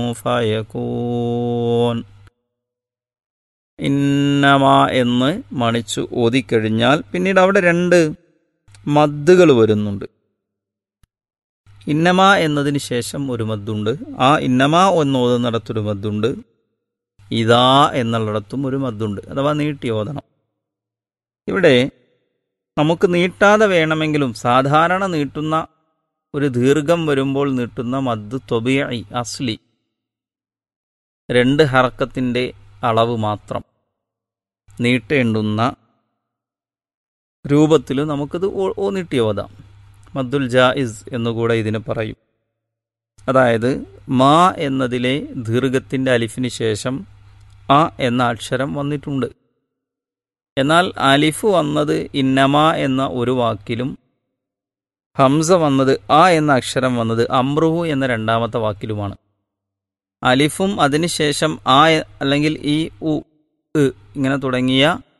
ഫയകൂൻ ഇന്നമ എന്ന് മണിച്ചു ഓതിക്കഴിഞ്ഞാൽ പിന്നീട് അവിടെ രണ്ട് മദ്ദുകൾ വരുന്നുണ്ട് ഇന്നമ എന്നതിന് ശേഷം ഒരു മദ്ദുണ്ട് ആ ഇന്നമ എന്ന് ഓതുന്നിടത്തൊരു മദ്ദുണ്ട് ഇതാ എന്നുള്ളിടത്തും ഒരു മദ്ദുണ്ട് അഥവാ നീട്ടി ഓതണം ഇവിടെ നമുക്ക് നീട്ടാതെ വേണമെങ്കിലും സാധാരണ നീട്ടുന്ന ഒരു ദീർഘം വരുമ്പോൾ നീട്ടുന്ന മദ് തൊബിയായി അസ്ലി രണ്ട് ഹറക്കത്തിൻ്റെ അളവ് മാത്രം നീട്ടേണ്ടുന്ന രൂപത്തിൽ നമുക്കിത് ഓ- ഓ നീട്ടി ഓതാം മദ്ദുൽ ജായിസ് എന്നുകൂടെ ഇതിന് പറയും അതായത് മാ എന്നതിലെ ദീർഘത്തിൻ്റെ അലിഫിന് ശേഷം അ എന്ന അക്ഷരം വന്നിട്ടുണ്ട് എന്നാൽ അലിഫ് വന്നത് ഇന്നമ എന്ന ഒരു വാക്കിലും ഹംസ വന്നത് ആ എന്ന അക്ഷരം വന്നത് അമ്രുഹു എന്ന രണ്ടാമത്തെ വാക്കിലുമാണ് അലിഫും അതിനുശേഷം ആ എ- അല്ലെങ്കിൽ ഈ ഉ ഇ ഇങ്ങനെ തുടങ്ങിയ